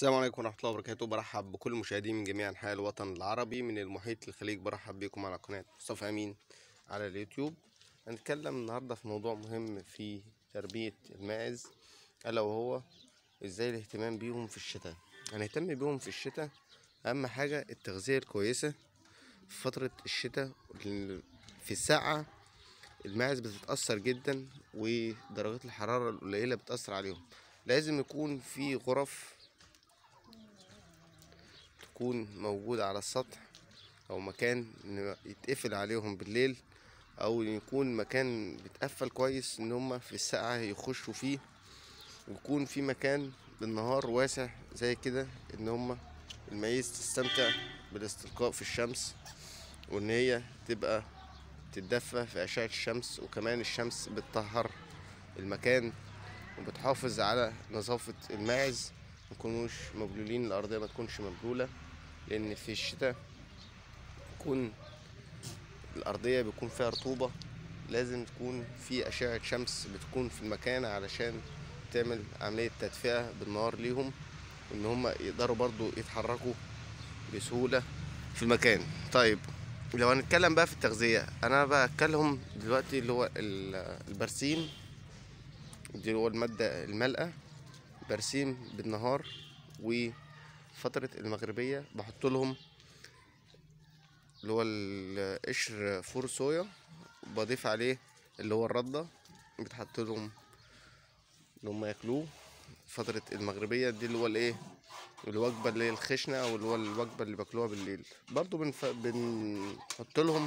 السلام عليكم ورحمة الله وبركاته برحب بكل المشاهدين من جميع أنحاء الوطن العربي من المحيط للخليج برحب بكم على قناة مصطفى أمين على اليوتيوب هنتكلم النهاردة في موضوع مهم في تربية الماعز ألا وهو إزاي الاهتمام بيهم في الشتاء هنهتم بيهم في الشتاء أهم حاجة التغذية الكويسة في فترة الشتاء في الساعة الماعز بتتأثر جدا ودرجات الحرارة القليلة بتأثر عليهم لازم يكون في غرف تكون موجودة على السطح أو مكان يتقفل عليهم بالليل أو يكون مكان بيتقفل كويس إن هما في الساعة يخشوا فيه ويكون في مكان بالنهار واسع زي كده إن هما المعيز تستمتع بالاستلقاء في الشمس وإن هي تبقى تتدفى في أشعة الشمس وكمان الشمس بتطهر المكان وبتحافظ على نظافة الماعز ميكونوش مبلولين الأرضية ما تكونش مبلولة لأن في الشتاء تكون الأرضية بيكون فيها رطوبة لازم تكون في أشعة شمس بتكون في المكان علشان تعمل عملية تدفئة بالنهار ليهم وإن هما يقدروا برضو يتحركوا بسهولة في المكان طيب لو هنتكلم بقى في التغذية أنا بأكلهم دلوقتي اللي هو البرسيم دي هو المادة الملقى برسيم بالنهار وفترة المغربية بحط لهم اللي هو القشر فور صويا بضيف عليه اللي هو الردة بتحط لهم اللي هم ياكلوه فترة المغربية دي اللي هو الايه الوجبة اللي هي الخشنة او اللي هو الوجبة اللي باكلوها بالليل برضو بنف... بنحط لهم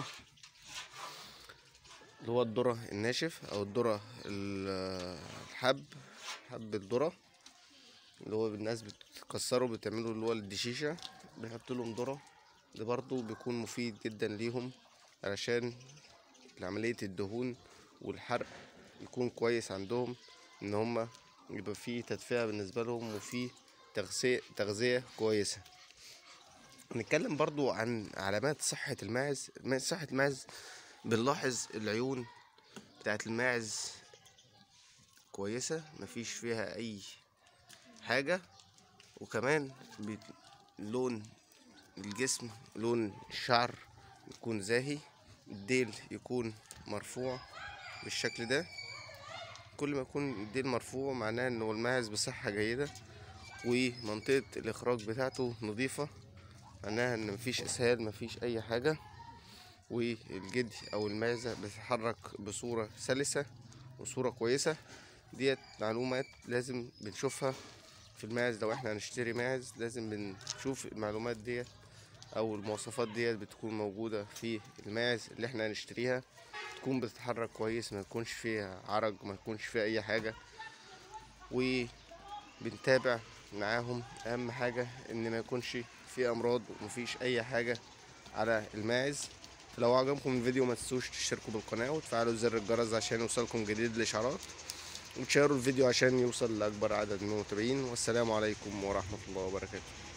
اللي هو الذرة الناشف او الذرة الحب حب الذرة اللي هو الناس بتكسره بتعمله اللي هو الدشيشة بيحط لهم ذرة ده برضو بيكون مفيد جدا ليهم علشان عملية الدهون والحرق يكون كويس عندهم ان هما يبقى فيه تدفئة بالنسبة لهم وفيه تغذية تغذية كويسة نتكلم برضو عن علامات صحة الماعز صحة الماعز بنلاحظ العيون بتاعت الماعز كويسة مفيش فيها أي حاجة وكمان لون الجسم لون الشعر يكون زاهي الديل يكون مرفوع بالشكل ده كل ما يكون الديل مرفوع معناه ان الماعز بصحة جيدة ومنطقة الاخراج بتاعته نظيفة معناها ان مفيش اسهال مفيش اي حاجة والجدي او المعزة بتتحرك بصورة سلسة وصورة كويسة ديت معلومات لازم بنشوفها في الماعز لو احنا هنشتري ماعز لازم بنشوف المعلومات ديت او المواصفات ديت بتكون موجودة في الماعز اللي احنا هنشتريها تكون بتتحرك كويس ما يكونش فيها عرج ما يكونش فيها اي حاجة وبنتابع معاهم اهم حاجة ان ما يكونش في امراض ومفيش اي حاجة على الماعز لو عجبكم الفيديو ما تنسوش تشتركوا بالقناة وتفعلوا زر الجرس عشان يوصلكم جديد الاشعارات وتشاروا الفيديو عشان يوصل لأكبر عدد من المتابعين والسلام عليكم ورحمة الله وبركاته